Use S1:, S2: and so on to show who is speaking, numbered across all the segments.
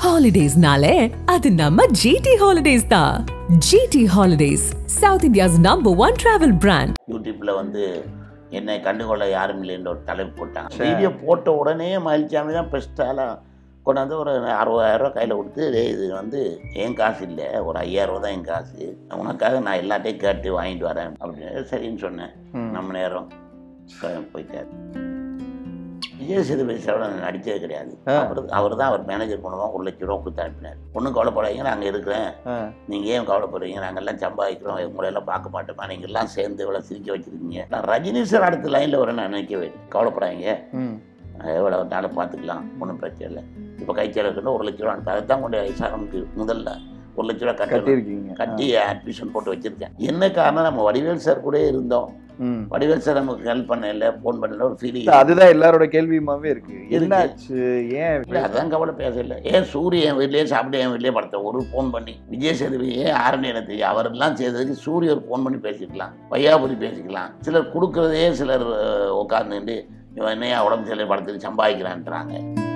S1: ஹாலிடேஸ்னாலே அது நம்ம ஜிடி ஹாலிடேஸ் தான் GT Holidays South India's number one travel brand
S2: யூடியூப்ல வந்து என்னை கண்டுகொள்ள யாரும் இல்லைன்ற ஒரு தலைப்பு போட்டாங்க வீடியோ போட்ட உடனே மகிழ்ச்சியாமி தான் பெஸ்ட்டாலாம் கொண்டாந்து ஒரு அறுபதாயிரம் ரூபா கையில் கொடுத்து "டேய், இது வந்து என் காசு இல்லை ஒரு ஐயாயிரம் ரூபா தான் என் காசு உனக்காக நான் எல்லாத்தையும் கேட்டு வாங்கிட்டு வரேன் அப்படின்னு சரின்னு சொன்னேன் நம்ம நேரம் க- போயிட்டார் விஜய் சேதுபதி சாரோட நான் நடித்தது கிடையாது
S3: ஆ.
S2: அவர் அவர் தான் அவர் மேனேஜர் மூலமாக ஒரு லட்ச ரூபா கொடுத்து அனுப்பினார் ஒன்றும் கவலைப்படாதீங்க நாங்கள் இருக்கிறேன் நீங்கள் ஏன் கவலைப்படுறீங்க நாங்கள்லாம் சம்பாதிக்கிறோம் உங்களையெல்லாம் பார்க்க மாட்டோமா நீங்கள் எல்லாம் சேர்ந்து இவ்வளோ சிரிக்க வச்சிருக்கீங்க நான் ரஜினி சார் அடுத்த லைனில் வரேன் நான் நினைக்கவே இல்லை. கவலைப்படாதீங்க எவ்வளோ நாளும் பார்த்துக்கலாம் ஒன்றும் பிரச்சனை இல்லை இப்போ கைச்சலுக்குன்னு ஒரு லட்ச ரூபா அனுப்பி அதை தான் கொண்டு ஐசாரமுக்கு முதல்ல ஒரு லட்ச ரூபா கட்டணும்
S3: கட்டியிருக்கீங்க
S2: கட்டி அட்மிஷன் போட்டு வச்சிருக்கேன் என்ன காரணம் நம்ம வடிவேல் சார் கூட இருந்தோம்
S3: ம்.
S2: வடிவேல் சார் நமக்கு ஹெல்ப் பண்ணல ஃபோன் பண்ணல ஒரு ஃபீலிங்
S3: இல்ல, அதுதான் எல்லாரோட கேள்வியுமாவே இருக்கு என்னாச்சு ஏன்
S2: இல்லை அதான் கவலை பேசல ஏன் சூரிய என் வீட்லயே சாப்பிட்டு என் வீட்லயே படுத்த ஒரு ஃபோன் பண்ணி விஜய் சேதுபதி ஏன் ஆரம்பி எனக்கு தெரியும் அவரெல்லாம் செய்ததுக்கு சூரிய ஒரு ஃபோன் பண்ணி பேசிக்கலாம் வையாபுரி பேசிக்கலாம் சிலர் கொடுக்குறதே சிலர் உட்காந்துட்டு இவன் என்னையா உடம்பு சரியில்லை படத்துக்கு சம்பாதிக்கிறான்றாங்க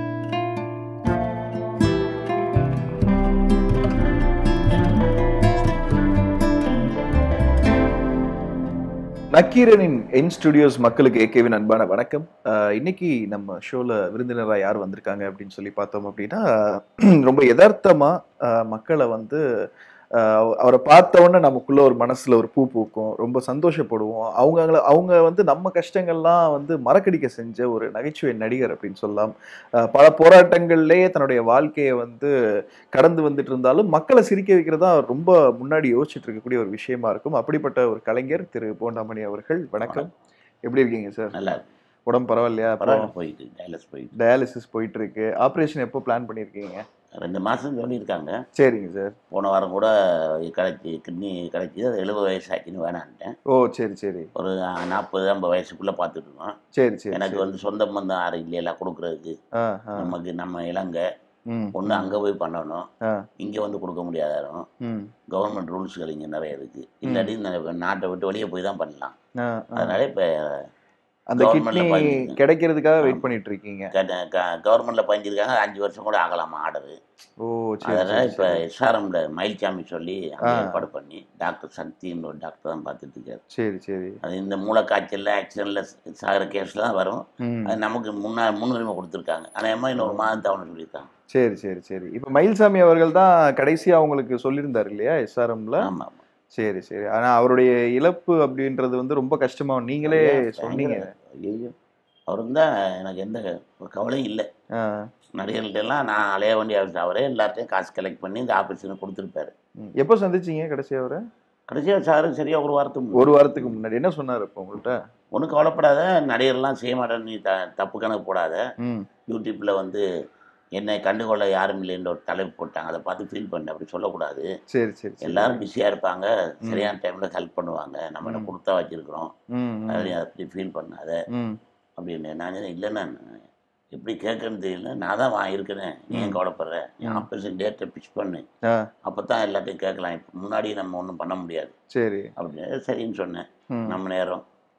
S3: நக்கீரனின் என் ஸ்டுடியோஸ் மக்களுக்கு ஏகேவின் அன்பான வணக்கம் அஹ், இன்னைக்கு நம்ம ஷோல விருந்தினராக யார் வந்திருக்காங்க அப்படின்னு சொல்லி பார்த்தோம் அப்படின்னா ரொம்ப யதார்த்தமா அஹ், மக்களை வந்து அஹ், அவரை பார்த்த உடனே நமக்குள்ள ஒரு மனசுல ஒரு பூ பூக்கும் ரொம்ப சந்தோஷப்படுவோம் அவங்க அவங்க வந்து நம்ம கஷ்டங்கள்லாம் வந்து மறக்கடிக்க செஞ்ச ஒரு நகைச்சுவை நடிகர் அப்படின்னு சொல்லலாம் அஹ், பல போராட்டங்கள்லேயே தன்னுடைய வாழ்க்கையை வந்து கடந்து வந்துட்டு இருந்தாலும் மக்களை சிரிக்க வைக்கிறதா அவர் ரொம்ப முன்னாடி யோசிச்சுட்டு இருக்கக்கூடிய ஒரு விஷயமா இருக்கும் அப்படிப்பட்ட ஒரு கலைஞர் திரு போண்டாமணி அவர்கள் வணக்கம் எப்படி இருக்கீங்க சார்
S2: நல்லா இருக்கு.
S3: உடம்பு பரவாயில்லையா
S2: பரவாயில்ல போயிட்டு டைலஸ் போயிட்டு
S3: டயாலிசிஸ் போயிட்டு இருக்கு ஆப்ரேஷன் எப்போ பிளான் பண்ணியிருக்கீங்க
S2: ரெண்டு மாதம் சொல்லியிருக்காங்க
S3: சரிங்க சார்
S2: போன வாரம் கூட கிடைச்சி கிட்னி கிடைச்சி அது எழுபது வயசு ஆச்சுன்னு வேணான்ட்டேன்
S3: ஓ சரி சரி
S2: ஒரு நாற்பது ஐம்பது வயசுக்குள்ளே பார்த்துட்டு இருக்கோம்
S3: சரி சரி
S2: எனக்கு
S3: சரி.
S2: வந்து சொந்த பந்தம் யாரும் இல்லையில கொடுக்குறதுக்கு
S3: ஆ ஆ
S2: நமக்கு நம்ம இலங்கை
S3: ம்
S2: ஒன்று அங்கே போய் பண்ணணும்
S3: ஆ.
S2: இங்கே வந்து கொடுக்க முடியாதாரும்
S3: ம்
S2: கவர்மெண்ட் ரூல்ஸ்கள் இங்கே நிறைய இருக்குது இல்லாட்டி இந்த நாட்டை விட்டு வெளியே போய் தான் பண்ணலாம்
S3: ஆ, ஆ.
S2: அதனால இப்போ
S3: அந்த
S2: governmentல
S3: கிட்னி
S2: பதிஞ்சிருக்கு.
S3: கிடைக்கிறதுக்காக வெயிட்
S2: ஆமா.
S3: பண்ணிட்டு இருக்கீங்க
S2: கவர்மெண்ட்டில் பதிஞ்சிருக்காங்க அஞ்சு வருஷம் கூட ஆகலாமா ஆர்டரு
S3: ஓ சரி
S2: அதனால்
S3: சரி,
S2: இப்போ
S3: சரி
S2: எஸ்ஆர்எம்ல மயில்சாமி சொல்லி அங்கே
S3: ஆ.
S2: ஏற்பாடு பண்ணி டாக்டர் சக்தின்னு ஒரு டாக்டர் தான் பார்த்துட்டு இருக்காரு
S3: சரி சரி
S2: அது இந்த மூளைக்காய்ச்சலில் ஆக்சிடென்ட்டில் சாகிற கேஸில் தான் வரும்
S3: ம்
S2: அது நமக்கு முன்னா முன்னுரிமை கொடுத்துருக்காங்க ஆனால் இன்னொரு மாதம் தவணை சொல்லியிருக்காங்க
S3: சரி சரி சரி இப்போ மயில்சாமி அவர்கள் தான் கடைசியா உங்களுக்கு சொல்லியிருந்தார் இல்லையா எஸ்ஆர்எம்ல
S2: ஆமாம் ஆமாம்
S3: சரி சரி ஆனா அவருடைய இழப்பு அப்படின்றது வந்து ரொம்ப கஷ்டமா நீங்களே சொன்னீங்க
S2: ஐயோ அவருக்கு தான் எனக்கு எந்த கவலையும் இல்லை
S3: ஆ,
S2: நடிகர்கள்ட்ட எல்லாம் நான் அலைய வேண்டிய அவசியம் அவரே எல்லாத்தையும் காசு கலெக்ட் பண்ணி இந்த ஆஃபீஸுக்கு கொடுத்துருப்பாரு
S3: ம். எப்போ சந்திச்சீங்க கடைசி அவரை
S2: கடைசியாக சாரு சரியா ஒரு வாரத்துக்கு
S3: ஒரு வாரத்துக்கு முன்னாடி என்ன சொன்னார் இப்போ உங்கள்கிட்ட
S2: ஒன்றும் கவலைப்படாத நடிகர்லாம் செய்ய மாட்டேன்னு நீ த தப்பு கணக்கு போடாத
S3: ம்
S2: யூடியூப்பில் வந்து என்னை கண்டுகொள்ள யாரும் இல்லைன்ற ஒரு தலைப்பு போட்டாங்க அதை பார்த்து ஃபீல் பண்ண அப்படி சொல்லக்கூடாது
S3: சரி சரி சரி
S2: எல்லாரும் பிஸியாக இருப்பாங்க சரியான டைமில் ஹெல்ப் பண்ணுவாங்க நம்ம என்ன கொடுத்தா வச்சிருக்கிறோம்
S3: ம் ம்,
S2: அதை நீ அப்படி ஃபீல் பண்ணாத
S3: ம்
S2: அப்படின்னு நான் சொன்னேன், இல்லைண்ணா எப்படி கேட்கறன்னு தெரியல நான் தான் வா இருக்கிறேன் நீ ஏன் கவலைப்படுற நீ
S3: ம்.
S2: ஆப்ரேஷன் டேட்டை பிக்ஸ் பண்ணு
S3: ஆ
S2: அப்போ தான் எல்லாத்தையும் கேட்கலாம் இப்போ முன்னாடி நம்ம ஒன்றும் பண்ண முடியாது
S3: சரி
S2: அப்படின்னு சரின்னு சொன்னேன்
S3: ம்.
S2: நம்ம நேரம்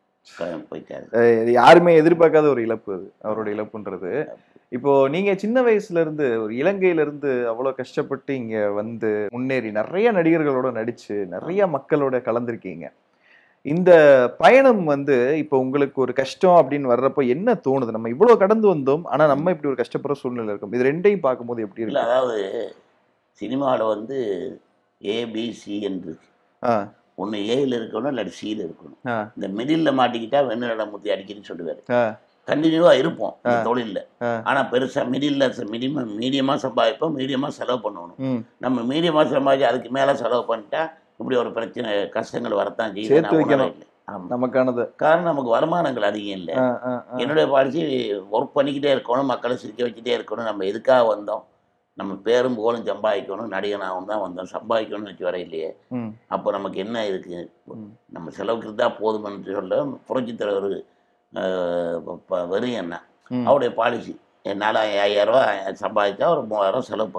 S2: க- போயிட்டாரு
S3: அஹ் இது யாருமே எதிர்பார்க்காத ஒரு இழப்பு அது அவரோட இழப்புன்றது இப்போ நீங்க சின்ன வயசுல இருந்து ஒரு இலங்கையில இருந்து அவ்வளவு கஷ்டப்பட்டு இங்க வந்து முன்னேறி நிறைய நடிகர்களோட நடிச்சு நிறைய மக்களோட கலந்திருக்கீங்க இந்த பயணம் வந்து இப்போ உங்களுக்கு ஒரு கஷ்டம் அப்படின்னு வர்றப்போ என்ன தோணுது நம்ம இவ்வளவு கடந்து வந்தோம் ஆனா நம்ம இப்படி ஒரு கஷ்டப்படுற சூழ்நிலை இருக்கும் இது ரெண்டையும் பார்க்கும்போது எப்படி
S2: இல்லை
S3: இருக்கு
S2: அதாவது சினிமாவில் வந்து ஏபிசி என்று இருக்கு
S3: ஆ
S2: ஒன்று ஏயில் இருக்கணும் இல்லாட்டி சியில் இருக்கணும்
S3: ஆ.
S2: இந்த மிடில் மாட்டிக்கிட்டா வெண்ணு முத்தி அடிக்கணும்னு சொல்லுவார்
S3: ஆ.
S2: கண்டினியூவாக இருப்போம் இந்த
S3: ஆ.
S2: தொழிலில்
S3: ஆ.
S2: ஆனால் பெருசாக மிடில் மினிமம் மீடியமாக சம்பாதிப்போம் மீடியமாக செலவு பண்ணணும்
S3: ம்
S2: நம்ம மீடியமாக சம்பாதிச்சு அதுக்கு மேலே செலவு பண்ணிட்டா இப்படி ஒரு பிரச்சனை கஷ்டங்கள் வரத்தான் செய்யுது
S3: சேர்த்து
S2: நான்
S3: வைக்கணும்.
S2: உணரவே இல்லை ஆமாம்
S3: நமக்கானது
S2: காரணம் நமக்கு வருமானங்கள் அதிகம் இல்லை
S3: ஆ, ஆ, ஆ.
S2: என்னுடைய பாலிசி ஒர்க் பண்ணிக்கிட்டே இருக்கணும் மக்களை சிரிக்க வச்சுட்டே இருக்கணும் நம்ம எதுக்காக வந்தோம் நம்ம பேரும் புகழும் சம்பாதிக்கணும் நடிகனாகவும் தான் வந்தோம் சம்பாதிக்கணும்னு வச்சு வர இல்லையே
S3: ம்,
S2: அப்போ நமக்கு என்ன இருக்குது
S3: ம்.
S2: நம்ம செலவுக்கு இருந்தால் போதும்னு சொல்ல புரட்சித் தலைவர் வெறும் என்ன
S3: ம்.
S2: அவருடைய பாலிசி என்னால் ஐயாயிரரூவா சம்பாதிச்சா ஒரு மூவாயிரம் செலவு பண்ணுவேன்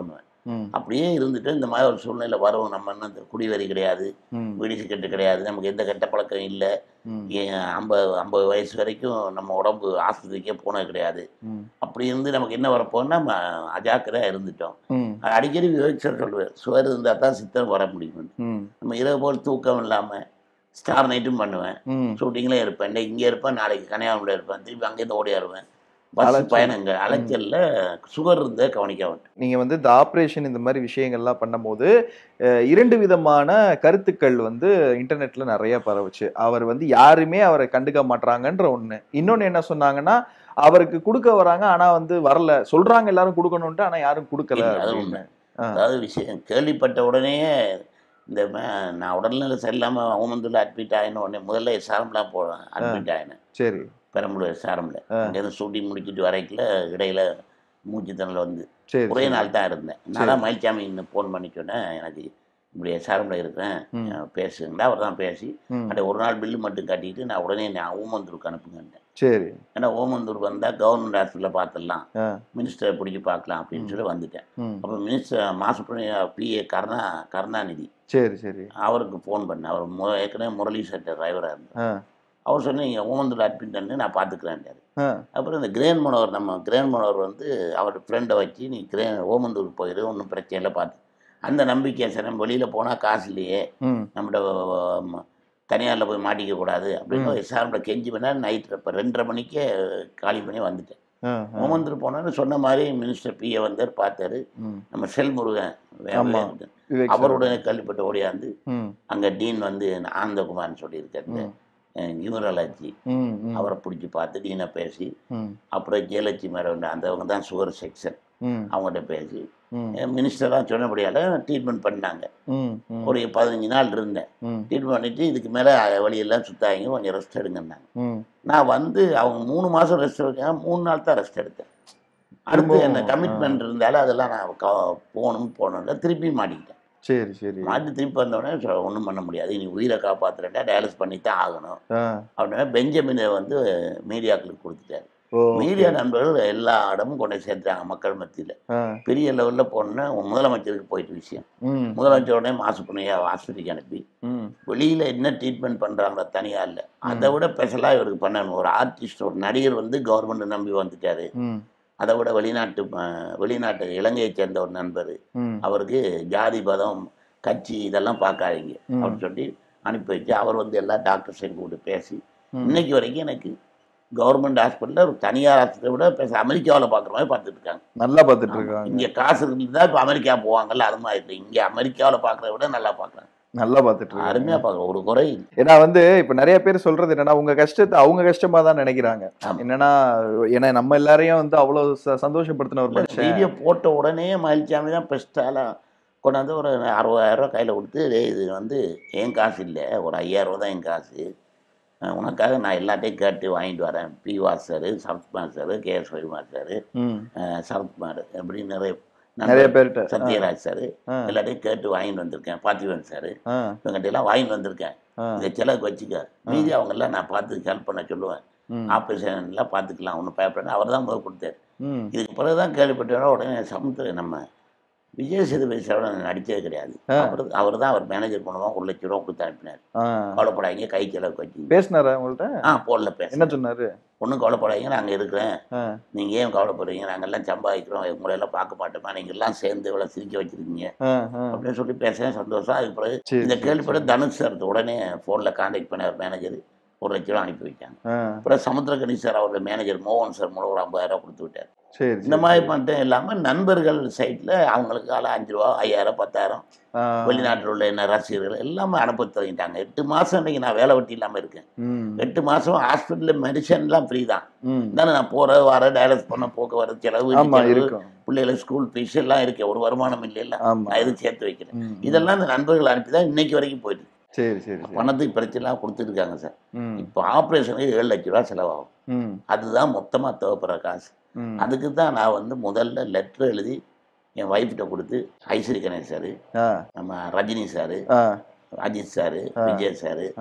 S3: ம்
S2: அப்படியே இருந்துட்டு இந்த மாதிரி ஒரு சூழ்நிலை வரும் நம்ம என்ன இந்த குடிவரி கிடையாது
S3: ம்
S2: வீடு கட்டு கிடையாது நமக்கு எந்த கெட்ட பழக்கம் இல்லை
S3: ம்
S2: ஐம்பது ஐம்பது வயசு வரைக்கும் நம்ம உடம்பு ஆஸ்பத்திரிக்கே போனது கிடையாது
S3: ம்
S2: அப்படி இருந்து நமக்கு என்ன வரப்போன்னா நம்ம அஜாக்கிரதையாக இருந்துட்டோம்
S3: ம்
S2: அடிக்கடி விவேக்சர் சொல்லுவேன் சுவர் இருந்தால் தான் சித்தம் வர முடியும்
S3: ம்
S2: நம்ம இரவு போல் தூக்கம் இல்லாமல் ஸ்டார் நைட்டும் பண்ணுவேன்
S3: ம்
S2: ஷூட்டிங்லேயே இருப்பேன் இன்னைக்கு இங்கே இருப்பேன் நாளைக்கு கன்னியாகுமரியில் இருப்பேன் திருப்பி அங்கேருந்து ஓடியாருவேன் பஸ்
S3: அலைச்சல்.
S2: பயணங்கள் அலைச்சலில் சுகர் இருந்தே கவனிக்க மாட்டேன்
S3: நீங்க வந்து இந்த ஆப்ரேஷன் இந்த மாதிரி விஷயங்கள்லாம் பண்ணும்போது அஹ், இரண்டு விதமான கருத்துக்கள் வந்து இன்டர்நெட்ல நிறைய பரவுச்சு அவர் வந்து யாருமே அவரை கண்டுக்க மாட்றாங்கன்ற ஒண்ணு இன்னொன்னு என்ன சொன்னாங்கன்னா அவருக்கு கொடுக்க வராங்க ஆனா வந்து வரல சொல்றாங்க எல்லாரும் கொடுக்கணும்ட்டு ஆனா யாரும் கொடுக்கல
S2: இல்ல, அது
S3: அப்படின்னு.
S2: உண்மை.
S3: ஆ.
S2: அதாவது விஷயம் கேள்விப்பட்ட உடனேயே இந்த ம- நான் உடல்நிலை சரியில்லாமல் ஓமந்தூரில் அட்மிட் ஆகின உடனே முதல்ல எஸ்ஆரம்லாம் போவேன் அட்மிட் ஆகினேன்
S3: சரி
S2: பெரம்பலூர் எஸ்ஆரமில்
S3: ஆ.
S2: அங்கேருந்து ஷூட்டிங் முடிச்சிட்டு வரைக்கல இடையில மூச்சு திணறல் வந்து
S3: சரி
S2: ஒரே
S3: சரி.
S2: நாள் தான் இருந்தேன் நான் தான் மயில்சாமி ஃபோன் பண்ணி சொன்னேன் எனக்கு இப்படி எஸ்ஆரமில் இருக்கிறேன்
S3: ம்.
S2: அஹ் பேசுங்களா அவர் தான் பேசி
S3: ம்.
S2: அந்த ஒரு நாள் பில்லு மட்டும் கட்டிட்டு நான் உடனே நான் ஓமந்தூருக்கு அனுப்புங்கன்னேன்
S3: சரி
S2: ஏன்னா ஓமந்தூர் வந்தால் கவர்மெண்ட் ஹாஸ்பிட்டலில் பார்த்துடலாம்
S3: ஆ.
S2: மினிஸ்டரை பிடிச்சி பார்க்கலாம் அப்படின்னு சொல்லி வந்துட்டேன்
S3: ம்.
S2: அப்போ மினிஸ்டர் மாசுப்பிரணிய பிஏ கருணா கருணாநிதி
S3: சரி சரி
S2: அவருக்கு ஃபோன் பண்ணேன் அவர் மு ஏற்கனவே முரளி சட்டர் டிரைவராக இருந்தார்
S3: ஆ.
S2: அவர் சொன்ன நீங்கள் ஓமந்தூர் அட்மிட் பண்ணி நான் பார்த்துக்கிறேன்டாரு
S3: ஆ.
S2: அப்புறம் இந்த கிரேன் மனோவர் நம்ம கிரேன் மனோவர் வந்து அவர் ஃப்ரெண்டை வச்சு நீ கிரேன் ஓமந்தூருக்கு போயிரு ஒன்றும் பிரச்சனை இல்லை பார்த்து அந்த நம்பிக்கை சரி நம்ம வெளியில் போனால் காசு இல்லையே
S3: ம்.
S2: நம்மளோட தனியாரில் போய் மாட்டிக்க கூடாது அப்படின்னு எஸ்ஆர்எம்ல கெஞ்சி பண்ணால் நைட்டு இப்போ ரெண்டரை மணிக்கே காலி பண்ணி வந்துட்டேன்
S3: ஆ. ஆ.
S2: ஓமந்தூர் போனோன்னு சொன்ன மாதிரி மினிஸ்டர் பிஏ வந்தார் பார்த்தாரு
S3: ம்.
S2: நம்ம செல் முருகன்
S3: ஆமா.
S2: வே-
S3: விவேக் சார்.
S2: அவருடனே கல்விப்பட்டு ஓடியாந்து
S3: ம்.
S2: அங்கே டீன் வந்து ஆனந்தகுமார்னு சொல்லியிருக்காரு
S3: ம்.
S2: நியூரலஜி
S3: ம். ம்.
S2: அவரை பிடிச்சி பார்த்து டீனை பேசி
S3: ம்.
S2: அப்புறம் ஜெயலட்சுமி மேடம் அந்தவங்க தான் சுகர் செக்ஷன்
S3: ம்.
S2: அவங்கள்ட்ட பேசி
S3: ம்.
S2: மினிஸ்டர்லாம் சொன்னபடியால் ட்ரீட்மெண்ட் பண்ணாங்க
S3: ம். ம்.
S2: ஒரு பதினஞ்சு நாள் இருந்தேன்
S3: ம்.
S2: ட்ரீட்மெண்ட் பண்ணிட்டு இதுக்கு மேலே வழியெல்லாம் சுத்தாங்க கொஞ்சம் ரெஸ்ட் எடுங்கன்னாங்க
S3: ம்.
S2: நான் வந்து அவங்க மூணு மாதம் ரெஸ்ட் எடுத்தேன் மூணு நாள் தான் ரெஸ்ட் எடுத்தேன் அடுத்து என்ன
S3: திரும்பவும்,
S2: கமிட்மெண்ட் இருந்தாலும் அதெல்லாம் நான் க- போகணும் போகணும்ல திருப்பி மாட்டிக்கிட்டேன்
S3: சரி சரி
S2: மாட்டி திருப்பி வந்தோடனே ஒன்றும் பண்ண முடியாது நீ உயிரை காப்பாற்றுறேன்டா டயாலிஸ் பண்ணி தான் ஆகணும்
S3: ஆ.
S2: அப்படின்னா பெஞ்சமினை வந்து மீடியாக்களுக்கு கொடுத்துட்டாரு
S3: ஓ
S2: மீடியா நண்பர்கள் எல்லா இடமும் கொண்டு போய் சேர்த்துறாங்க மக்கள் மத்தியில்
S3: ஆ.
S2: பெரிய லெவலில் போனோன்னா முதலமைச்சருக்கு போயிட்டு விஷயம்
S3: ம்.
S2: முதலமைச்சர் உடனே மாசு புண்ணியா ஆஸ்பத்திரிக்கு அனுப்பி
S3: ம்.
S2: வெளியில் என்ன ட்ரீட்மெண்ட் பண்ணுறாங்களோ தனியாக இல்லை அதை விட ஸ்பெஷலாக இவருக்கு பண்ணணும் ஒரு ஆர்டிஸ்ட் ஒரு நடிகர் வந்து கவர்மெண்ட் நம்பி வந்துட்டாரு
S3: ம்.
S2: அதை விட வெளிநாட்டு அஹ், வெளிநாட்டு இலங்கையை சேர்ந்த ஒரு நண்பர்
S3: ம்.
S2: அவருக்கு ஜாதி பதம் கட்சி இதெல்லாம் பார்க்காதீங்க
S3: ம்.
S2: அப்படின்னு சொல்லி அனுப்பி வச்சு அவர் வந்து எல்லா டாக்டர்ஸையும் கூப்பிட்டு பேசி
S3: ம்.
S2: இன்னைக்கு வரைக்கும் எனக்கு கவர்மெண்ட் ஹாஸ்பிட்டலில் ஒரு தனியார் ஹாஸ்பிட்டலை விட பேச அமெரிக்காவில் பார்க்குற மாதிரி பார்த்துட்டு இருக்காங்க
S3: நல்லா பார்த்துட்டு இருக்காங்க
S2: இங்கே காசு இருந்தால் இப்போ அமெரிக்கா போவாங்கல்ல அது மாதிரி இருக்கு இங்கே அமெரிக்காவில் பார்க்குறத விட நல்லா பார்க்குறாங்க
S3: நல்லா பார்த்துட்டு இருக்காங்க
S2: அருமையாக பார்க்குறோம் ஒரு குறை இல்லை.
S3: ஏன்னா வந்து இப்ப நிறைய பேர் சொல்றது என்னன்னா உங்க கஷ்டத்தை அவங்க கஷ்டமா தான் நினைக்கிறாங்க
S2: ஆமா.
S3: என்னன்னா ஏன்னா நம்ம எல்லாரையும் வந்து அவ்வளவு ச- சந்தோஷப்படுத்தின ஒரு மனுஷன்
S2: வீடியோ போட்ட உடனே மகிழ்ச்சியாமி தான் பெஸ்ட்டாலாம் கொண்டாந்து ஒரு அறுபதாயிரம் ரூபாய் கையில் கொடுத்து "டேய், இது வந்து என் காசு இல்லை ஒரு ஐயாயிரம் ரூபா தான் என் காசு அஹ் உனக்காக நான் எல்லாத்தையும் கேட்டு வாங்கிட்டு வரேன் P Vasu Sarathkumar sir K S Ravikumar sir
S3: ம்.
S2: சரத்குமார் அப்படி நிறைய
S3: நிறைய
S2: நண்பர்
S3: பேர்கிட்ட
S2: சத்யராஜ் சார்
S3: ஆ,
S2: எல்லாத்தையும் கேட்டு வாங்கிட்டு வந்திருக்கேன் பார்த்திபன் சார்
S3: ஆ,
S2: இவங்ககிட்ட எல்லாம் வாங்கிட்டு வந்திருக்கேன்
S3: ஆ,
S2: இதை செலவுக்கு வச்சுக்க மீதி அவங்கெல்லாம் நான் பார்த்து ஹெல்ப் பண்ண சொல்லுவேன்
S3: ம்,
S2: ஆப்ரேஷன்லாம் பார்த்துக்கலாம் ஒன்றும் பயப்பட அவர் தான் முதல் கொடுத்தாரு
S3: ம்,
S2: இதுக்கு பிறகு தான் கேள்விப்பட்டோட உடனே சமுத்திர நம்ம விஜய் சேதுபதி சாரோட நடிச்சது கிடையாது
S3: ஆ.
S2: அவர் அவர் தான் அவர் மேனேஜர் மூலமாக ஒரு லட்ச ரூபா கொடுத்து அனுப்பினார்
S3: ஆ.
S2: கவலைப்படாதீங்க கை செலவுக்கு வச்சு
S3: பேசினாரா உங்கள்ட்ட
S2: ஆ போடல பேச
S3: என்ன சொன்னாரு
S2: ஒன்றும் கவலைப்படாதீங்க நாங்கள் இருக்கிறேன்
S3: ஆ,
S2: நீங்கள் ஏன் கவலைப்படுறீங்க நாங்கள் எல்லாம் சம்பாதிக்கிறோம் உங்களையெல்லாம் பார்க்க மாட்டோமா நீங்கள் எல்லாம் சேர்ந்து இவ்வளோ சிரிக்க வச்சிருக்கீங்க
S3: ஆ, ஆ.
S2: அப்படின்னு சொல்லி பேசுகிறேன் சந்தோஷம் அதுக்கு பிறகு
S3: சரி,
S2: இந்த
S3: சரி,
S2: கேள்விப்பட தனுஷ் சார் உடனே ஃபோனில் காண்டாக்ட் பண்ண மேனேஜர் ஒரு லட்ச ரூபா அனுப்பி வச்சாங்க
S3: ஆ,
S2: அப்புறம் சமுத்திரகனி சார் அவரோட மேனேஜர் மோகன் சார் மூலம் ஒரு ஐம்பதாயிரம் ரூபா கொடுத்து விட்டார்
S3: சரி
S2: இந்த
S3: சரி.
S2: மாதிரி மட்டும் இல்லாமல் நண்பர்கள் சைட்டில் அவங்களுக்கு ஆள அஞ்சு ரூபா ஐயாயிரம் பத்தாயிரம்
S3: ஆ,
S2: வெளிநாட்டில் உள்ள என்ன ரசிகர்கள் எல்லாமே அனுப்ப தொடங்கிட்டாங்க எட்டு மாதம் இன்னைக்கு நான் வேலை வெட்டி இல்லாமல் இருக்கேன்
S3: ம்,
S2: எட்டு மாதம் ஹாஸ்பிட்டலில் மெடிசன்லாம் ஃப்ரீ தான்
S3: ம்.
S2: தானே நான் போகிற வர டயாலிஸ் பண்ண போக்குவரத்து செலவு வீட்டு
S3: ஆமா
S2: செலவு,
S3: இருக்கும்
S2: பிள்ளைகளுக்கு ஸ்கூல் ஃபீஸ் எல்லாம் இருக்கு ஒரு வருமானம் இல்லை
S3: ஆமா
S2: நான் எதுவும் சேர்த்து வைக்கிறேன்
S3: ம், ம்.
S2: இதெல்லாம் இந்த நண்பர்கள் அனுப்பி தான் இன்னைக்கு வரைக்கும் போயிட்டு இருக்கு.
S3: சரி சரி சரி
S2: பணத்துக்கு பிரச்சனைலாம் கொடுத்துருக்காங்க சார்
S3: ம்,
S2: இப்போ ஆப்ரேஷனுக்கு ஏழு லட்ச ரூபா செலவாகும்
S3: ம்,
S2: அதுதான் மொத்தமாக தேவைப்படுற காசு
S3: ம்.
S2: அதுக்கு தான் நான் வந்து முதல்ல லெட்டர் எழுதி என் ஒய்ஃப்கிட்ட கொடுத்து ஐஸ்வரி கணேஷ் சார்
S3: ஆ,
S2: நம்ம ரஜினி சார்
S3: ஆ,
S2: அஜித் சார்
S3: ஆ.
S2: விஜய் சார்
S3: ஆ.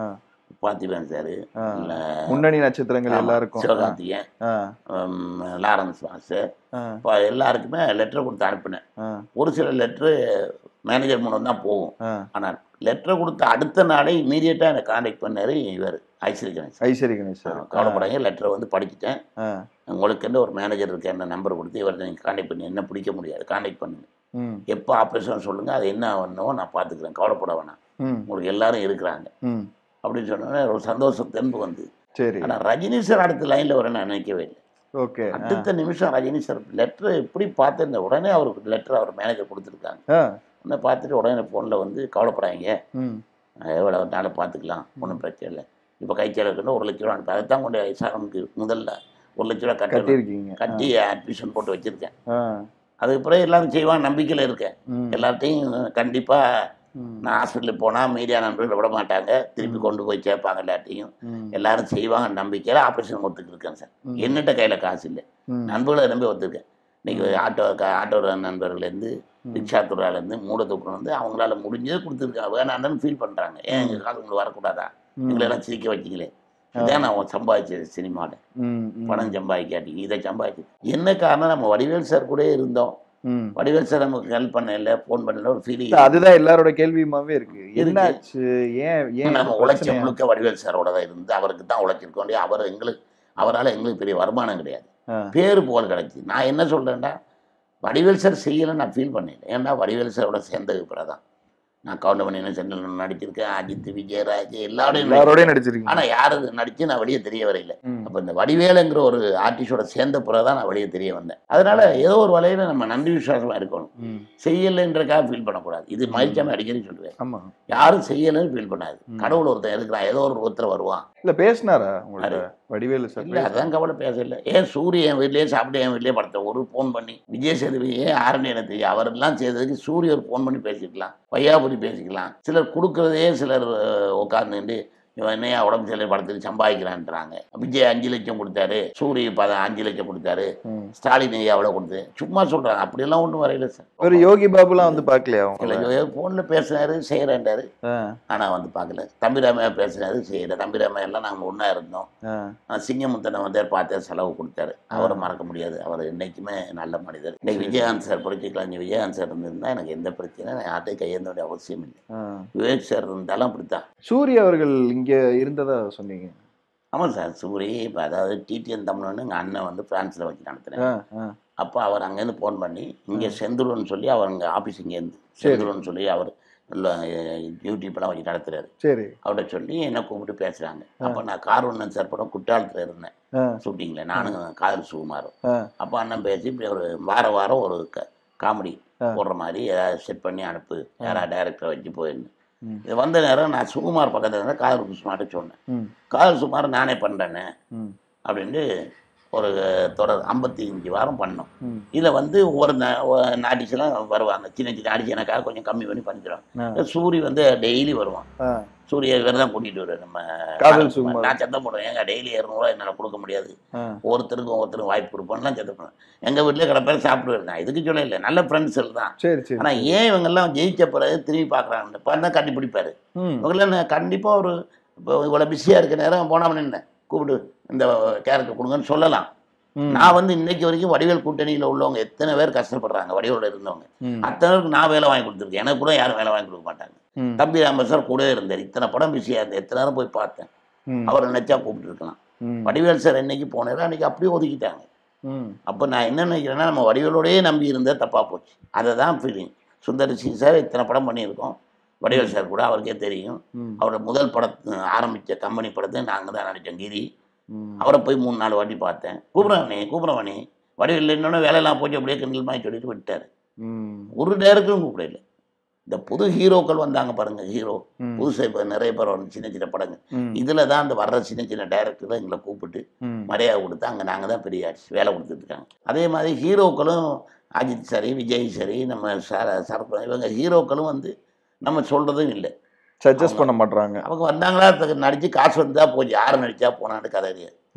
S2: பார்த்திபன் சார்
S3: ஆ. முன்னணி நட்சத்திரங்கள் எல்லாருக்கும் ஆ,
S2: சிவகார்த்திகேயன்
S3: ஆ,
S2: ஹம், லாரன்ஸ் மாஸ்டர்
S3: ஆ,
S2: இப்போ எல்லாருக்குமே லெட்டர் கொடுத்து அனுப்பினேன்
S3: ஆ,
S2: ஒரு சில லெட்ரு மேனேஜர் மூலம் தான் போகும்
S3: ஆ.
S2: ஆனால் லெட்டர் கொடுத்த அடுத்த நாளே இமீடியட்டாக எனக்கு காண்டாக்ட் பண்ணார் இவர் ஐஸ்வரி கணேசன்
S3: ஐஸ்வரி கணேஷ் சார்
S2: கவலைப்படாங்க லெட்டரை வந்து படிச்சுட்டேன்
S3: ஆ,
S2: உங்களுக்கு என்ன ஒரு மேனேஜர் இருக்கு என்ன நம்பர் கொடுத்து இவர்கிட்ட நீங்கள் காண்டாக்ட் பண்ணி என்ன பிடிக்க முடியாது காண்டாக்ட் பண்ணுங்க
S3: ம்,
S2: எப்போ ஆப்ரேஷன் சொல்லுங்கள் அது என்ன பண்ணவோ நான் பார்த்துக்கிறேன் கவலைப்பட வேணாம்
S3: ம்,
S2: உங்களுக்கு எல்லாரும் இருக்கிறாங்க
S3: ம்.
S2: அப்படின்னு சொன்னோன்னே ஒரு சந்தோஷம் தென்பு வந்து
S3: சரி
S2: ஆனால் ரஜினி சார் அடுத்த லைனில் வர நான் நினைக்கவே இல்லை
S3: ஓகே ஆ,
S2: அடுத்த நிமிஷம் ரஜினி சார் லெட்ரு எப்படி பார்த்து உடனே அவருக்கு லெட்டர் அவர் மேனேஜர் கொடுத்துருக்காங்க
S3: ஆ,
S2: உடனே பார்த்துட்டு உடனே ஃபோனில் வந்து கவலைப்படாதீங்க
S3: ம்,
S2: எவ்வளோ நாளும் பார்த்துக்கலாம் ஒன்றும் பிரச்சனை இல்லை இப்போ கைச்சேல இருக்குன்னு ஒரு லட்ச ரூபா அனுப்பி அதை தான் கொண்டு சாரனுக்கு முதல்ல ஒரு லட்ச ரூபா கட்டி
S3: கட்டியிருக்கீங்க
S2: கட்டி அட்மிஷன் போட்டு வச்சுருக்கேன்
S3: ஆ,
S2: அதுக்கு பிறகு எல்லாரும் செய்வான் நம்பிக்கையில் இருக்கேன்
S3: ம்,
S2: எல்லார்ட்டையும் கண்டிப்பாக
S3: ம்,
S2: நான் ஹாஸ்பிட்டலுக்கு போனால் மீடியா நண்பர்கள் விட மாட்டாங்க திருப்பி கொண்டு போய் சேர்ப்பாங்க எல்லாத்தையும்
S3: ம்,
S2: எல்லாரும் செய்வாங்க நம்பிக்கையில் ஆப்ரேஷன் ஒத்துக்கு இருக்கேன் சார்
S3: ம்.
S2: என்னட்ட கையில் காசு இல்லை
S3: ம்,
S2: நண்பர்களை நம்பி ஒத்துருக்கேன் இன்னைக்கு ஆட்டோ க- ஆட்டோ நண்பர்கள்லேருந்து ரிக்ஷா துறையிலேருந்து மூடத்துக்குறம் வந்து அவங்களால முடிஞ்சதை கொடுத்துருக்காங்க வேணான்னு ஃபீல் பண்ணுறாங்க ஏன் எங்கள் காசு உங்களுக்கு வரக்கூடாதா
S3: ம்,
S2: எங்களெல்லாம் சிரிக்க வச்சிங்களே இதான் நான் சம்பாதிச்சது சினிமாவில்
S3: ம், ம்,
S2: பணம் சம்பாதிக்காட்டி இதை சம்பாதிச்சு என்ன காரணம் நம்ம வடிவேல் சார் கூட இருந்தோம்
S3: ம்.
S2: வடிவேல் சார் நமக்கு ஹெல்ப் பண்ணல ஃபோன் பண்ணல ஒரு ஃபீலிங்
S3: இல்ல, அதுதான் எல்லாரோட கேள்வியுமாவே இருக்கு என்னாச்சு ஏன் ஏன்
S2: நம்ம
S3: இந்த
S2: உழைச்ச
S3: பிரச்சனை?
S2: முழுக்க வடிவேல் சாரோட தான் இருந்து அவருக்கு தான் உழைச்சிருக்க வேண்டிய அவர் எங்களுக்கு அவரால் எங்களுக்கு பெரிய வருமானம் கிடையாது
S3: ஆ,
S2: பேரு புகழ் கிடைச்சி நான் என்ன சொல்கிறேன்டா வடிவேல் சார் செய்யலை நான் ஃபீல் பண்ணேன் ஏன்னா வடிவேல் சாரோட சேர்ந்தது பிறகு தான் நான் கவுண்டமணி சென்ட்ரல் நடிச்சிருக்கேன் அஜித் விஜயராஜ் எல்லாரோடையும்
S3: எல்லாரோடயும் நடிச்சிருக்கீங்க
S2: ஆனால் யாரு நடித்து நான் வெளியே தெரிய வரையில
S3: ம்,
S2: அப்போ இந்த வடிவேலுங்கிற ஒரு ஆர்டிஸ்டோட சேர்ந்த பிறகு தான் நான் வெளியே தெரிய வந்தேன் அதனால ஏதோ ஒரு வலையில நம்ம நன்றி விசுவாசமாக இருக்கணும்
S3: ம்,
S2: செய்யலைன்றக்காக ஃபீல் பண்ணக்கூடாது இது மகிழ்ச்சியாம அடிக்கடி சொல்லுவேன்
S3: ஆமா
S2: யாரும் செய்யலைன்னு ஃபீல் பண்ணாது
S3: ம்.
S2: கடவுள் ஒருத்தன் இருக்கிறான் ஏதோ ஒரு ஒருத்தர் வருவான்
S3: இல்ல பேசினாரா உங்கள்ட்ட வடிவேலு சார்
S2: இல்லை அதான் கவலை பேசல ஏன் சூரிய என் வீட்லயே சாப்பிட்டு என் வீட்லயே படுத்த ஒரு ஃபோன் பண்ணி விஜய் சேதுபதி ஏன் ஆரண்ய எனக்கு தெரியும் அவரெல்லாம் செய்ததுக்கு சூரிய ஒரு ஃபோன் பண்ணி பேசிக்கலாம் வையாபுரி பேசிக்கலாம் சிலர் கொடுக்குறதே சிலர் உட்காந்துட்டு இவன் என்னையா உடம்பு சரியில்லை படத்துக்கு சம்பாதிக்கிறான்றாங்க விஜய் அஞ்சு லட்சம் கொடுத்தாரு சூரிய பத அஞ்சு லட்சம் கொடுத்தாரு
S3: ம்.
S2: ஸ்டாலின் ஐயா எவ்வளோ கொடுத்து சும்மா சொல்கிறாங்க அப்படியெல்லாம் ஒன்றும் வரையில சார்
S3: ஒரு யோகி பாபுலாம் வந்து பார்க்கலையா உங்களை
S2: இல்லை ஃபோனில் பேசுனாரு செய்கிறேன்டாரு
S3: ஆ,
S2: ஆனால் வந்து பார்க்கல தம்பிராமையா பேசுனாரு செய்யல தம்பிராமையா எல்லாம் நாங்கள் ஒன்றா இருந்தோம்
S3: ஆ,
S2: ஆனா, சிங்கமுத்தனை வந்து பார்த்து செலவு கொடுத்தாரு அவரை மறக்க முடியாது அவர் என்னைக்குமே நல்ல மனிதர் இன்னைக்கு விஜயகாந்த் சார் புரட்சிக்கலாம் விஜயகாந்த் சார் இருந்திருந்தா எனக்கு எந்த பிரச்சனையும் நான் யார்ட்டையும் கையேந்த வேண்டிய அவசியம் இல்லை
S3: ஆ.
S2: விவேக் சார் இருந்தாலும் அப்படித்தான்
S3: சூர்யா அவர்கள் இங்க இருந்ததா சொன்னீங்க
S2: ஆமாம் சார் சூரி இப்போ அதாவது டிடிஎன் தமிழ்னு எங்கள் அண்ணன் வந்து ஃப்ரான்ஸில் வச்சு நடத்துனேன்
S3: ஆ, ஆ,
S2: அப்போ அவர் அங்கேருந்து ஃபோன் பண்ணி இங்கே செந்துருன்னு சொல்லி அவர் அங்கே ஆஃபீஸ் இங்கேருந்து
S3: சரி.
S2: செந்துருன்னு சொல்லி அவர் நல்ல யூடியூப்லாம் வச்சு நடத்துறாரு
S3: சரி
S2: அவர்கிட்ட சொல்லி என்னை கூப்பிட்டு பேசுகிறாங்க அப்போ நான் கார்வண்ணன் சார் படம் குற்றாலத்தில் இருந்தேன்
S3: ஆ,
S2: ஷூட்டிங்கில் நானும் காதல் சுகுமாரும்
S3: ஆ,
S2: அப்போ அண்ணன் பேசி இப்படி ஒரு வார வாரம் ஒரு க காமெடி
S3: ஆ.
S2: போடுற மாதிரி ஏதாவது செட் பண்ணி அனுப்பு யாராவது டைரக்டரை வச்சு போயிருந்து
S3: ம்.
S2: இது வந்த நேரம் நான் சுகுமார் பக்கத்தில் இருந்தால் காதல் குசுமார்ட்ட சொன்னேன்
S3: ம்,
S2: காதல் சுகுமார் நானே பண்ணுறேன்னு
S3: ம்,
S2: அப்படின்ட்டு ஒரு தொடர் ஐம்பத்தி அஞ்சு வாரம் பண்ணோம்
S3: ம்.
S2: இதில் வந்து ஒவ்வொரு நாட்டிஸ்லாம் வருவாங்க சின்ன சின்ன ஆடிச்சு எனக்காக கொஞ்சம் கம்மி பண்ணி பண்ணிக்கிறோம்
S3: ஆ,
S2: சூரி வந்து டெய்லி வருவான்
S3: ஆ,
S2: சூரிய வேறு தான் கூட்டிகிட்டு வருவார் நம்ம
S3: காதல் சுகுமார்.
S2: நான் சத்தம் போடுவேன் ஏங்க டெய்லி இரநூறுவா என்னால் கொடுக்க முடியாது
S3: ஆ,
S2: ஒருத்தருக்கும் ஒருத்தருக்கு வாய்ப்பு கொடுப்போம்லாம் சத்தம் பண்ணுவேன் எங்கள் வீட்டிலே கடை பேர் சாப்பிடுவேன் நான் இதுக்கு சொல்ல இல்லை நல்ல ஃப்ரெண்ட்ஸில் தான்
S3: சரி சரி
S2: ஆனால் ஏன் இவங்கெல்லாம் ஜெயிச்ச பிறகு திரும்பி பார்க்குறாங்க இப்போ தான் கண்டுபிடிப்பாரு
S3: ம்,
S2: இவங்களாம் நான் கண்டிப்பாக ஒரு இப்போ இவ்வளோ பிஸியாக இருக்க நேரம் போனால் நின்னேன் கூப்பிடு இந்த கேரக்டர் கொடுங்கன்னு சொல்லலாம்
S3: ம்,
S2: நான் வந்து இன்னைக்கு வரைக்கும் வடிவேல் கூட்டணியில் உள்ளவங்க எத்தனை பேர் கஷ்டப்படுறாங்க வடிவேலோட இருந்தவங்க
S3: ம்,
S2: அத்தனை பேருக்கு நான் வேலை வாங்கி கொடுத்துருக்கேன் எனக்கு கூட யாரும் வேலை வாங்கி கொடுக்க மாட்டாங்க
S3: ம்,
S2: தம்பி ராமர் சார் கூடவே இருந்தார் இத்தனை படம் பிஸியாக இருந்தேன் எத்தனை நேரம் போய் பார்த்தேன்
S3: ம்,
S2: அவர் நினைச்சா கூப்பிட்டு இருக்கலாம்
S3: ம்,
S2: வடிவேல் சார் என்னைக்கு போனாரோ அன்னைக்கு அப்படியே ஒதுக்கிட்டாங்க
S3: ம்,
S2: அப்போ நான் என்ன நினைக்கிறேன்னா நம்ம வடிவேலோடயே நம்பி இருந்தால் தப்பாக போச்சு அதை தான் ஃபீலிங் சுந்தர் சி சார் இத்தனை படம் பண்ணியிருக்கோம் வடிவேல் சார் கூட அவருக்கே தெரியும்
S3: ம்,
S2: அவரோட முதல் படத்தை ஆரம்பித்த கம்பெனி படத்தை நாங்கள் தான் நடித்தோம் கிரி
S3: ம்.
S2: அவரை போய் மூணு நாலு வாட்டி பார்த்தேன் கூப்பிட்றவனே கூப்பிட்றவனே வடிவில் இன்னொன்று வேலையெல்லாம் போச்சு அப்படியே கிண்டல் மாதிரி சொல்லிட்டு விட்டார்
S3: ம்,
S2: ஒரு டேரக்டரும் கூப்பிடல இந்த புது ஹீரோக்கள் வந்தாங்க பாருங்க ஹீரோ
S3: ம்,
S2: புதுசாக இப்போ நிறைய பேர் வரும் சின்ன சின்ன படங்கள்
S3: ம்,
S2: இதில் தான் அந்த வர்ற சின்ன சின்ன டேரக்டர் எங்களை கூப்பிட்டு
S3: ம்,
S2: மரியாதை கொடுத்து அங்கே நாங்கள் தான் பெரிய ஆட்சி வேலை கொடுத்துட்ருக்காங்க அதே மாதிரி ஹீரோக்களும் அஜித் சரி விஜய் சரி நம்ம சர சரத் இவங்க ஹீரோக்களும் வந்து நம்ம சொல்கிறதும் இல்லை
S3: சஜஸ்ட் பண்ண மாட்றாங்க
S2: அவங்க வந்தாங்களா நடித்து காசு வந்தால் போச்சு யார் நடித்தா போனான்னு கதை தெரியாது
S3: ம்,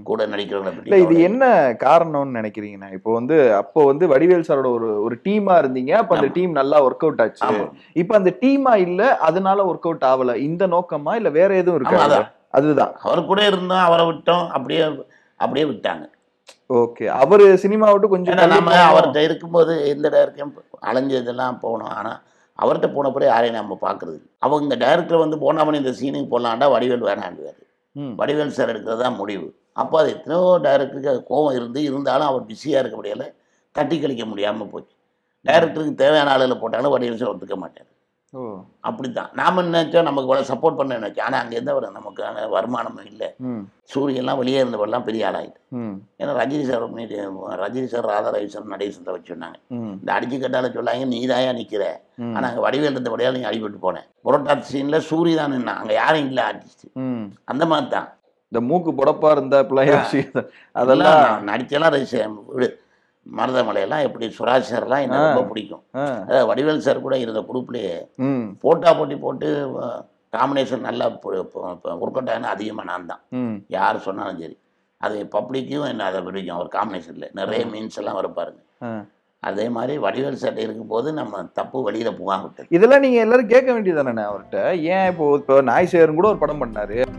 S2: கூட நடிக்கிறவங்களை பற்றி
S3: இல்ல இது
S2: கவலை
S3: என்ன காரணம்னு நினைக்கிறீங்கண்ணா இப்போ வந்து அப்போ வந்து வடிவேல் சாரோட ஒரு ஒரு டீமா இருந்தீங்க அப்ப அந்த
S2: ஆமா.
S3: டீம் நல்லா ஒர்க் அவுட் ஆச்சு
S2: ஆமா
S3: இப்ப அந்த டீமா இல்ல அதனால ஒர்க் அவுட் ஆகல இந்த நோக்கமா இல்ல வேற எதுவும்
S2: ஆமா,
S3: இருக்கா
S2: அதான்.
S3: அதுதான்
S2: அவர் கூட இருந்தோம் அவரை விட்டோம் அப்படியே அப்படியே விட்டாங்க
S3: ஓகே அவரு சினிமா விட்டு கொஞ்சம்
S2: ஏன்னா
S3: தள்ளி
S2: நம்ம
S3: போனோம்.
S2: அவர்கிட்ட இருக்கும்போது எந்த டேரக்டரும் அலைஞ்சதெல்லாம் போனோம் ஆனால் அவர்கிட்ட போன பிறகு யாரையும் நம்ம பார்க்கறது இல்ல. அவங்க டேரக்டர் வந்து போனாமனு இந்த சீனுக்கு போடலாண்டா வடிவேல் வேணாண்டுவார்
S3: ம்.
S2: வடிவேல் சார் எடுக்கிறது தான் முடிவு அப்போ அது எத்தனையோ டேரக்டருக்கு அது கோவம் இருந்து இருந்தாலும் அவர் பிஸியாக இருக்க முடியல தட்டி கழிக்க முடியாமல் போச்சு டேரக்டருக்கு தேவையான ஆளுகளை போட்டாலும் வடிவேல் சார் ஒத்துக்க மாட்டார்
S3: ஓ
S2: அப்படித்தான் நாம நினைச்சோம் நமக்கு இவ்வளோ சப்போர்ட் பண்ண நினைச்சோம் ஆனால் அங்கேருந்து அவர் நமக்கான வருமானமும் இல்லை
S3: ம்
S2: சூரியன்லாம் வெளியே இருந்தவரெல்லாம் பெரிய ஆளாயிட்டு
S3: ம்
S2: ஏன்னா ரஜினி சார் மீது ரஜினி சார் ராதா ரவி சார் நடேசன் வச்சு சொன்னாங்க
S3: ம்
S2: இந்த அடிச்சு கட்டால சொல்லாங்க நீ தாயா நிற்கிற
S3: ம்.
S2: ஆனால் அங்கே வடிவேல் இருந்தபடியால் நீ அடிபட்டு போனேன் புரோட்டா சீனில் சூரி தான் நின்னா அங்கே யாரும் இல்லை ஆர்டிஸ்ட்
S3: ம்
S2: அந்த மாதிரி தான்
S3: இந்த மூக்கு புடப்பா இருந்தா இப்பெல்லாம் யோசி அதெல்லாம்
S2: அதெல்லாம் நான் நடிச்செல்லாம் ரசி- விடு மருதமலையெல்லாம் எப்படி சுராஜ் சார்லாம் எனக்கு ரொம்ப பிடிக்கும்
S3: ஆ,
S2: அதாவது வடிவேல் சார் கூட இருந்த குரூப்லேயே
S3: ம்
S2: போட்டா போட்டி போட்டு காம்பினேஷன் நல்லா ஒர்க் அவுட் ஆகினா அதிகமாக நான் தான்
S3: ம்
S2: யார் சொன்னாலும் சரி அது பப்ளிக்கும் என்ன அதை பிடிக்கும் அவர் காம்பினேஷனில் நிறைய மீன்ஸ் எல்லாம் வர பாருங்க
S3: ஆ.
S2: அதே மாதிரி வடிவேல் சட்டை இருக்கும்போது நம்ம தப்பு வெளியில் போகாம விட்டது
S3: இதெல்லாம் நீங்க எல்லாரும் கேட்க வேண்டியதானே அவர்கிட்ட ஏன் இப்போ இப்போ நாய் சேரன் கூட ஒரு படம் பண்ணாரு